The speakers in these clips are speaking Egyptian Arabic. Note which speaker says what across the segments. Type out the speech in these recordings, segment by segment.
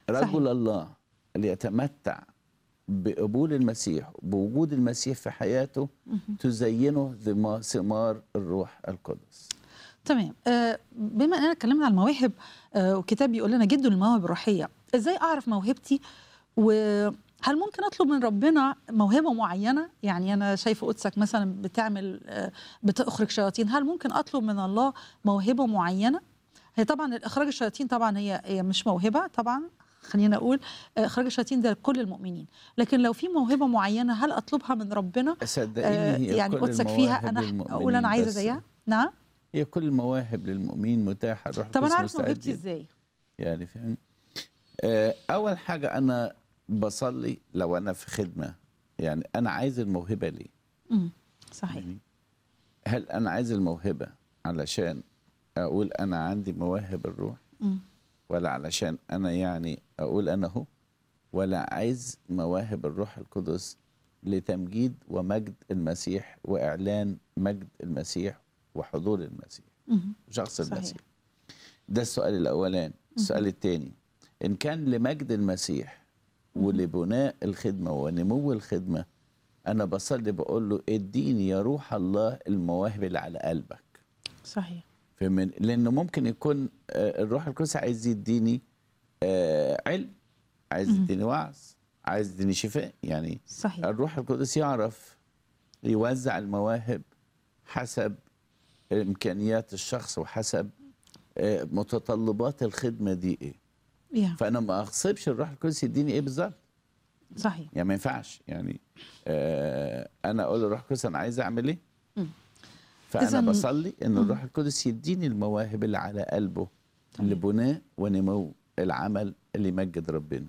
Speaker 1: رجل الله اللي يتمتع بقبول المسيح بوجود المسيح في حياته تزينه ذما- ثمار الروح القدس
Speaker 2: تمام آه، بما اننا اتكلمنا عن المواهب آه، والكتاب بيقول لنا جد المواهب الروحيه ازاي اعرف موهبتي وهل ممكن اطلب من ربنا موهبه معينه يعني انا شايفه قدسك مثلا بتعمل آه، بتخرج شياطين هل ممكن اطلب من الله موهبه معينه هي طبعا اخراج الشياطين طبعا هي هي مش موهبه طبعا خلينا اقول آه، اخراج الشياطين ده لكل المؤمنين لكن لو في موهبه معينه هل اطلبها من ربنا
Speaker 1: صدقيني
Speaker 2: آه،
Speaker 1: هي
Speaker 2: يعني
Speaker 1: كل
Speaker 2: قدسك فيها
Speaker 1: المواهب
Speaker 2: انا
Speaker 1: للمؤمنين
Speaker 2: اقول انا عايزه
Speaker 1: بس
Speaker 2: زيها نعم
Speaker 1: هي كل المواهب للمؤمنين متاحه الروح
Speaker 2: طب انا
Speaker 1: القدس
Speaker 2: اعرف موهبتي
Speaker 1: مستعدين.
Speaker 2: ازاي
Speaker 1: يعني فاهم آه، اول حاجه انا بصلي لو انا في خدمه يعني انا عايز الموهبه ليه
Speaker 2: امم صحيح
Speaker 1: يعني هل انا عايز الموهبه علشان اقول انا عندي مواهب الروح
Speaker 2: مم.
Speaker 1: ولا علشان انا يعني اقول انا هو ولا عايز مواهب الروح القدس لتمجيد ومجد المسيح واعلان مجد المسيح وحضور المسيح
Speaker 2: مم.
Speaker 1: شخص
Speaker 2: صحيح.
Speaker 1: المسيح ده السؤال الاولاني السؤال الثاني ان كان لمجد المسيح ولبناء الخدمه ونمو الخدمه انا بصلي بقول له اديني يا روح الله المواهب اللي على قلبك
Speaker 2: صحيح
Speaker 1: فمن لانه ممكن يكون آه، الروح القدس عايز يديني آه، علم عايز يديني وعظ عايز يديني شفاء يعني
Speaker 2: صحيح
Speaker 1: الروح القدس يعرف يوزع المواهب حسب امكانيات الشخص وحسب آه، متطلبات الخدمه دي ايه
Speaker 2: يا
Speaker 1: فانا ما اغصبش الروح القدس يديني ايه بالظبط
Speaker 2: صحيح
Speaker 1: يعني ما ينفعش يعني آه انا اقول للروح القدس انا عايز اعمل ايه
Speaker 2: مم.
Speaker 1: فانا
Speaker 2: إذن-
Speaker 1: بصلي ان الروح القدس يديني المواهب اللي على قلبه
Speaker 2: تمام.
Speaker 1: لبناء ونمو العمل اللي يمجد ربنا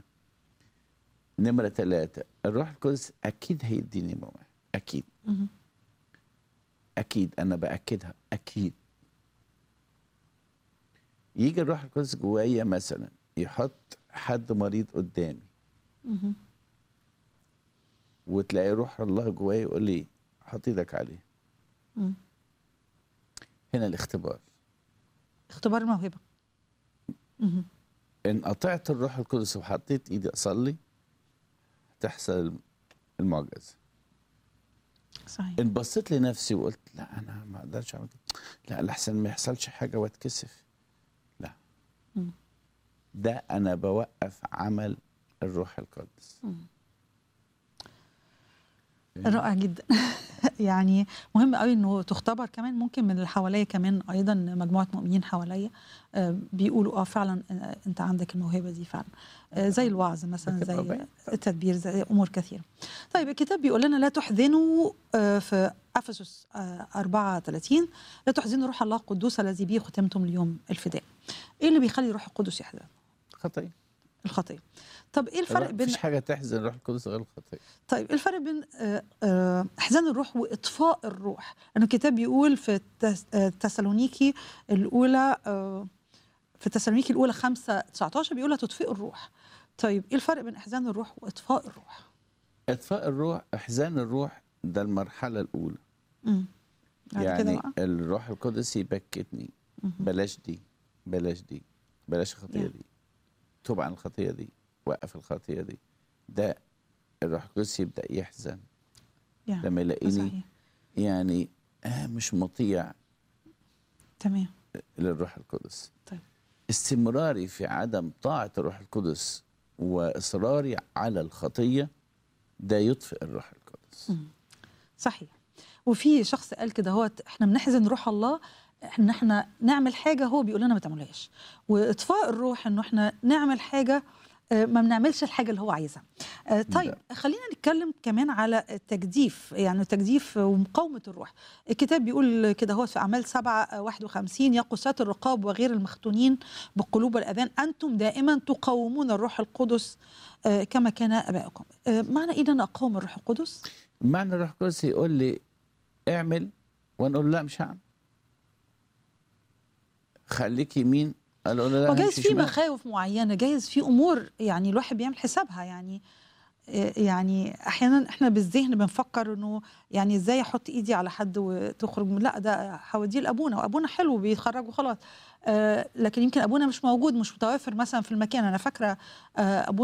Speaker 1: نمرة ثلاثة الروح القدس أكيد هيديني مواهب أكيد
Speaker 2: مم.
Speaker 1: أكيد أنا بأكدها أكيد يجي الروح القدس جوايا مثلا يحط حد مريض قدامي
Speaker 2: مم.
Speaker 1: وتلاقي روح الله جوايا يقول لي حط ايدك عليه
Speaker 2: مم.
Speaker 1: هنا الاختبار
Speaker 2: اختبار الموهبه مم.
Speaker 1: ان قطعت الروح القدس وحطيت ايدي اصلي تحصل المعجزه
Speaker 2: صحيح
Speaker 1: ان بصيت لنفسي وقلت لا انا ما اقدرش اعمل كده لا لحسن ما يحصلش حاجه واتكسف لا
Speaker 2: مم.
Speaker 1: ده انا بوقف عمل الروح القدس
Speaker 2: رائع جدا يعني مهم قوي انه تختبر كمان ممكن من اللي حواليا كمان ايضا مجموعه مؤمنين حواليا آه، بيقولوا اه فعلا آه، انت عندك الموهبه دي فعلا آه، زي الوعظ مثلا زي
Speaker 1: طبعاً.
Speaker 2: التدبير زي امور كثيره طيب الكتاب بيقول لنا لا تحزنوا آه، في افسس آه، 34 لا تحزنوا روح الله القدوس الذي به ختمتم اليوم الفداء ايه اللي بيخلي روح القدس يحزن
Speaker 1: خطيه
Speaker 2: الخطيه طب ايه الفرق بين
Speaker 1: مفيش حاجه تحزن الروح القدس غير الخطيه
Speaker 2: طيب إيه الفرق بين آه، آه، احزان الروح واطفاء الروح لأن الكتاب بيقول في التس- آه، تسالونيكي الاولى آه، في تسالونيكي الاولى 5 19 بيقول لا تطفئ الروح طيب ايه الفرق بين احزان الروح واطفاء الروح
Speaker 1: اطفاء الروح احزان الروح ده المرحله الاولى
Speaker 2: امم بعد كده
Speaker 1: يعني
Speaker 2: بقى
Speaker 1: الروح القدس يبكتني بلاش دي بلاش دي بلاش الخطيه
Speaker 2: Yeah.
Speaker 1: دي توب عن الخطيه دي وقف الخطيه دي ده الروح القدس يبدا يحزن
Speaker 2: يعني
Speaker 1: لما يلاقيني
Speaker 2: صحيح
Speaker 1: يعني آه مش مطيع
Speaker 2: تمام
Speaker 1: للروح القدس
Speaker 2: طيب
Speaker 1: استمراري في عدم طاعه الروح القدس واصراري على الخطيه ده يطفئ الروح القدس
Speaker 2: صحيح وفي شخص قال كده هو احنا بنحزن روح الله ان احنا نعمل حاجه هو بيقول لنا ما تعملوهاش واطفاء الروح انه احنا نعمل حاجه آه، ما بنعملش الحاجه اللي هو عايزها آه، طيب خلينا نتكلم كمان على التجديف يعني التجديف ومقاومه الروح الكتاب بيقول كده هو في اعمال 7 51 يا قساة الرقاب وغير المختونين بالقلوب والاذان انتم دائما تقاومون الروح القدس آه، كما كان ابائكم آه، معنى ايه ان انا اقاوم الروح القدس
Speaker 1: معنى الروح القدس يقول لي اعمل وانا اقول له لا مش هعمل خليك يمين اقول له لا
Speaker 2: وجايز
Speaker 1: همشي
Speaker 2: في
Speaker 1: شمال.
Speaker 2: مخاوف معينه جايز في امور يعني الواحد بيعمل حسابها يعني آه، يعني احيانا احنا بالذهن بنفكر انه يعني ازاي احط ايدي على حد وتخرج من- لا ده هوديه لابونا وابونا حلو بيتخرج وخلاص آه، لكن يمكن ابونا مش موجود مش متوافر مثلا في المكان انا فاكره آه، ابونا